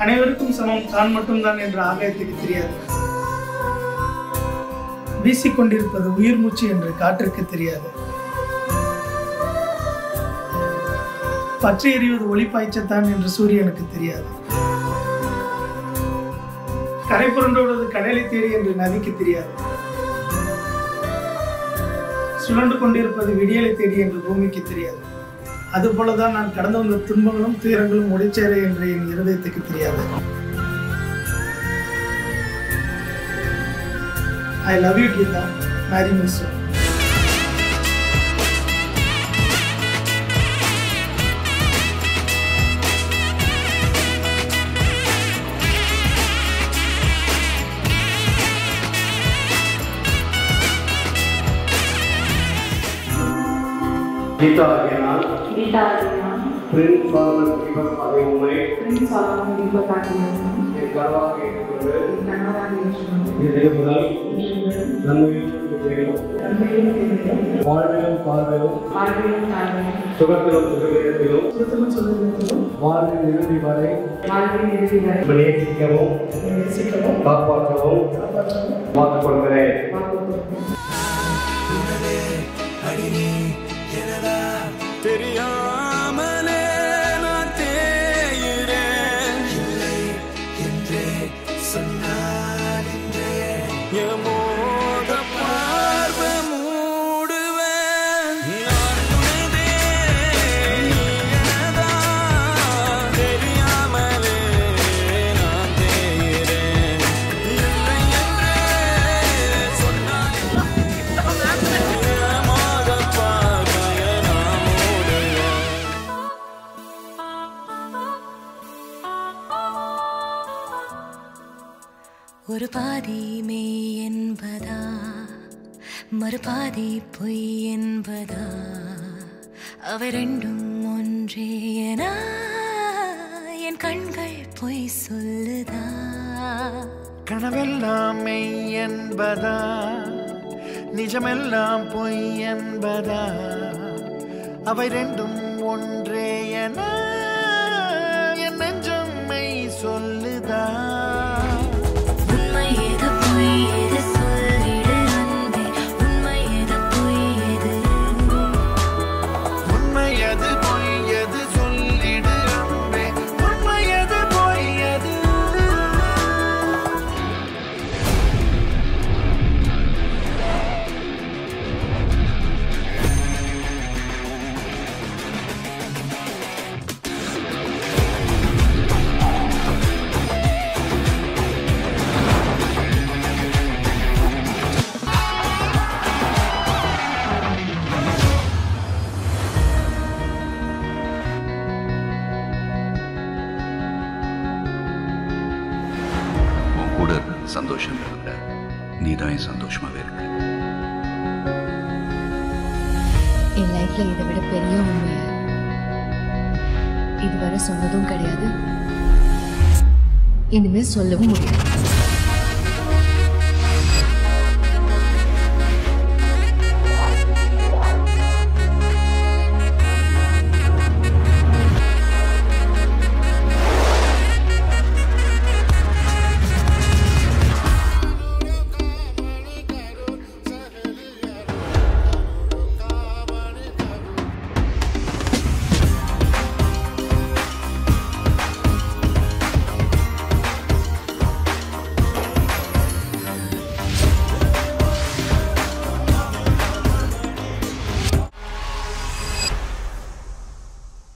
அனைவருக்கும் சமம் தான் மட்டும்தான் என்ற ஆகாயத்துக்கு தெரியாது வீசிக்கொண்டிருப்பது உயிர் மூச்சு என்று காற்றுக்கு தெரியாது பற்றி எறிவது ஒளி பாய்ச்சத்தான் என்று சூரியனுக்கு தெரியாது கரை புரண்டோடுவது கடலை தேடி என்று நதிக்கு தெரியாது சுழண்டு கொண்டிருப்பது விடியலை தேடி என்று பூமிக்கு தெரியாது அதுபோலதான் நான் கடந்து வந்த துன்பங்களும் துயரங்களும் ஒளிச்சேர என்று என் இருதயத்துக்கு தெரியாது I love you Geetha Mary Miss Geetha ஆகிய நான் गीता आर्यना பிரின்ஸ் சாலமன் தீபக் ஆகிய உண்மை प्रिंस सॉलोमन दीपक आर्यना என் கனவாக ஏற்றுக்கொண்டு कन्नड़ा देशम இது முதல் நன்மையும் விஜயம் வாழ்விலும் பார்வையும் வாழ்விலும் தாழ்விலும் சுகத்திலும் சுகவீரத்திலும் சுத்தமும் சொல்லுகிறதும் வாழ்வின் இறுதி வரை வாழ்வின் இறுதி வரை நேசிக்கவும் நேசிக்கவும் காப்பாற்றவும் காப்பாற்றவும் வாக்குக் கொள்கிறேன் தெரியாமலே நான் தேயிறேன் இல்லை என்றே சொன்னால் என்றே எமோத பார்வை மூடுவேன் நான் உனதே, நீ எனதான். தெரியாமலே நான் தேயிறேன் இல்லை என்றே சொன்னால் எமோத பார்வையை நான் மூடுவேன் ஒரு பாதி மெய் என்பதா மறுபாதி பொய் என்பதா அவை ரெண்டும் ஒன்றே என என் கண்கள் பொய் சொல்லுதா கனவெல்லாம் மெய் என்பதா நிஜமெல்லாம் பொய் என்பதா அவை ரெண்டும் ஒன்றே என என் நெஞ்சம் மெய் சொல்லுதா உண்மை எது பொய் எது சொல்லிடு அன்பே உண்மை எது பொய் எது உண்மை எது பொய் எது சொல்லிடு அன்பே உண்மை எது பொய் எது உன் கூட இருக்கிறது சந்தோஷம் இல்லை நீ தான் என் சந்தோஷமாவே இருக்கு என் லைஃப்ல இதை விட பெரிய உண்மைய இதுவரை சொன்னதும் கிடையாது இனிமேல் சொல்லவும் முடியாது